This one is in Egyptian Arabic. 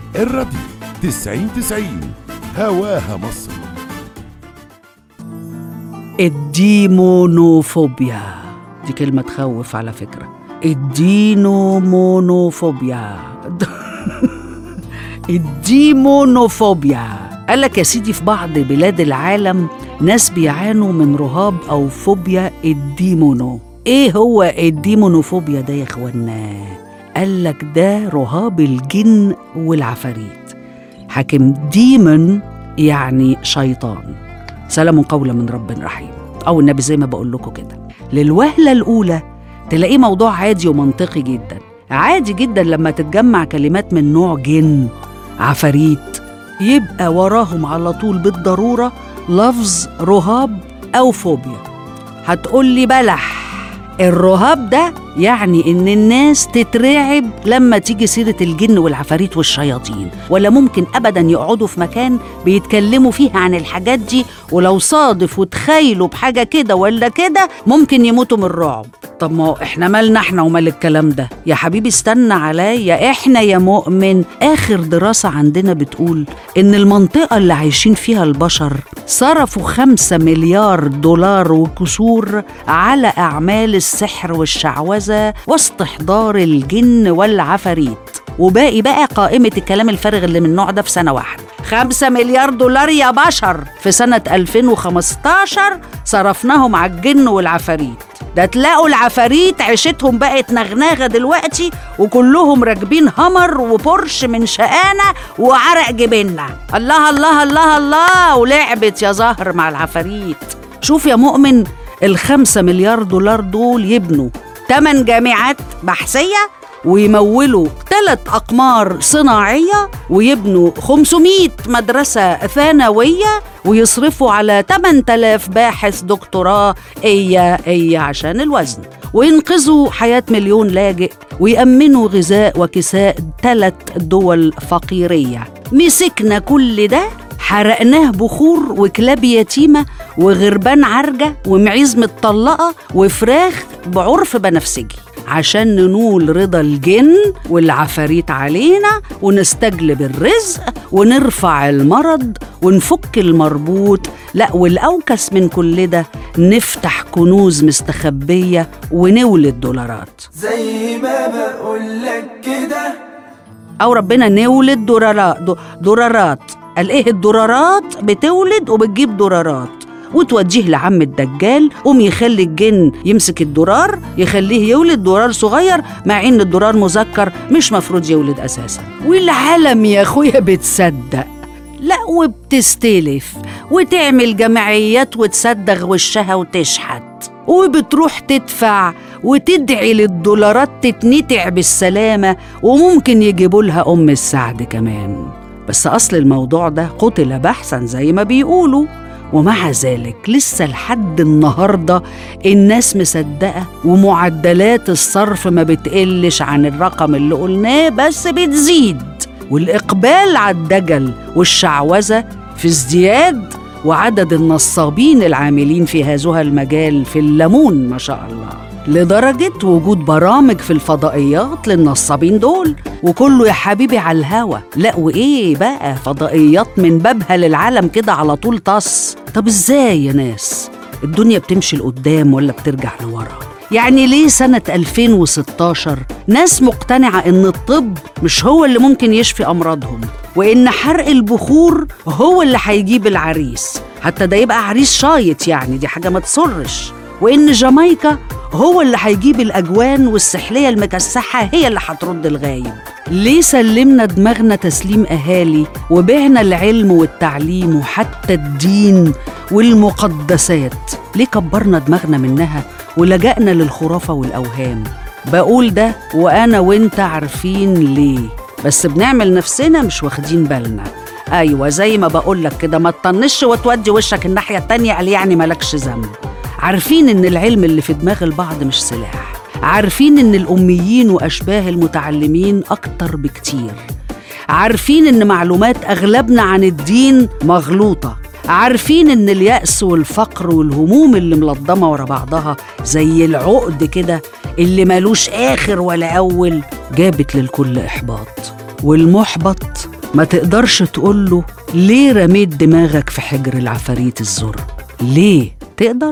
الراديو تسعين تسعين هواها مصر الديمونوفوبيا دي كلمة تخوف على فكرة الدينومونوفوبيا الديمونوفوبيا قال لك يا سيدي في بعض بلاد العالم ناس بيعانوا من رهاب أو فوبيا الديمونو إيه هو الديمونوفوبيا ده يا إخوانا؟ قال لك ده رهاب الجن والعفاريت حاكم ديمون يعني شيطان سلام قولا من رب رحيم أو النبي زي ما بقول لكم كده للوهلة الأولى تلاقيه موضوع عادي ومنطقي جدا عادي جدا لما تتجمع كلمات من نوع جن عفاريت يبقى وراهم على طول بالضرورة لفظ رهاب أو فوبيا هتقولي بلح الرهاب ده يعني ان الناس تترعب لما تيجي سيره الجن والعفاريت والشياطين ولا ممكن ابدا يقعدوا في مكان بيتكلموا فيه عن الحاجات دي ولو صادف وتخيلوا بحاجه كده ولا كده ممكن يموتوا من الرعب طب ما هو احنا مالنا احنا ومال الكلام ده يا حبيبي استنى عليا احنا يا مؤمن اخر دراسه عندنا بتقول ان المنطقه اللي عايشين فيها البشر صرفوا خمسة مليار دولار وكسور على اعمال السحر والشعوذه واستحضار الجن والعفاريت وباقي بقى قائمة الكلام الفارغ اللي من النوع ده في سنة واحدة خمسة مليار دولار يا بشر في سنة 2015 صرفناهم على الجن والعفاريت ده تلاقوا العفاريت عيشتهم بقت نغناغة دلوقتي وكلهم راكبين همر وبورش من شقانة وعرق جبنة الله الله الله الله ولعبت يا زهر مع العفاريت شوف يا مؤمن الخمسة مليار دولار دول يبنوا تمن جامعات بحثية ويمولوا ثلاث أقمار صناعية ويبنوا 500 مدرسة ثانوية ويصرفوا على 8000 باحث دكتوراه إيا إيا عشان الوزن وينقذوا حياة مليون لاجئ ويأمنوا غذاء وكساء ثلاث دول فقيرية مسكنا كل ده حرقناه بخور وكلاب يتيمة وغربان عرجة ومعيز متطلقة وفراخ بعرف بنفسجي عشان ننول رضا الجن والعفاريت علينا ونستجلب الرزق ونرفع المرض ونفك المربوط لا والأوكس من كل ده نفتح كنوز مستخبية ونولد دولارات زي ما بقولك كده أو ربنا نولد دولارات دولارات قال إيه الدولارات بتولد وبتجيب دولارات وتوديه لعم الدجال قوم يخلي الجن يمسك الدولار يخليه يولد دولار صغير مع ان الدولار مذكر مش مفروض يولد اساسا والعالم يا اخويا بتصدق لا وبتستلف وتعمل جمعيات وتصدغ وشها وتشحت وبتروح تدفع وتدعي للدولارات تتنتع بالسلامة وممكن يجيبوا لها أم السعد كمان بس أصل الموضوع ده قتل بحثا زي ما بيقولوا ومع ذلك لسه لحد النهارده الناس مصدقه ومعدلات الصرف ما بتقلش عن الرقم اللي قلناه بس بتزيد والاقبال على الدجل والشعوذه في ازدياد وعدد النصابين العاملين في هذا المجال في الليمون ما شاء الله لدرجة وجود برامج في الفضائيات للنصابين دول وكله يا حبيبي على الهوا لا وإيه بقى فضائيات من بابها للعالم كده على طول طص طب إزاي يا ناس الدنيا بتمشي لقدام ولا بترجع لورا يعني ليه سنة 2016 ناس مقتنعة إن الطب مش هو اللي ممكن يشفي أمراضهم وإن حرق البخور هو اللي هيجيب العريس حتى ده يبقى عريس شايط يعني دي حاجة ما تسرش وإن جامايكا هو اللي هيجيب الأجوان والسحلية المكسحة هي اللي هترد الغايب ليه سلمنا دماغنا تسليم أهالي وبعنا العلم والتعليم وحتى الدين والمقدسات ليه كبرنا دماغنا منها ولجأنا للخرافة والأوهام بقول ده وأنا وإنت عارفين ليه بس بنعمل نفسنا مش واخدين بالنا أيوة زي ما بقولك كده ما تطنش وتودي وشك الناحية التانية قال يعني ملكش ذنب عارفين إن العلم اللي في دماغ البعض مش سلاح عارفين إن الأميين وأشباه المتعلمين أكتر بكتير عارفين إن معلومات أغلبنا عن الدين مغلوطة عارفين إن اليأس والفقر والهموم اللي ملضمة ورا بعضها زي العقد كده اللي ملوش آخر ولا أول جابت للكل إحباط والمحبط ما تقدرش تقوله ليه رميت دماغك في حجر العفاريت الزر ليه تقدر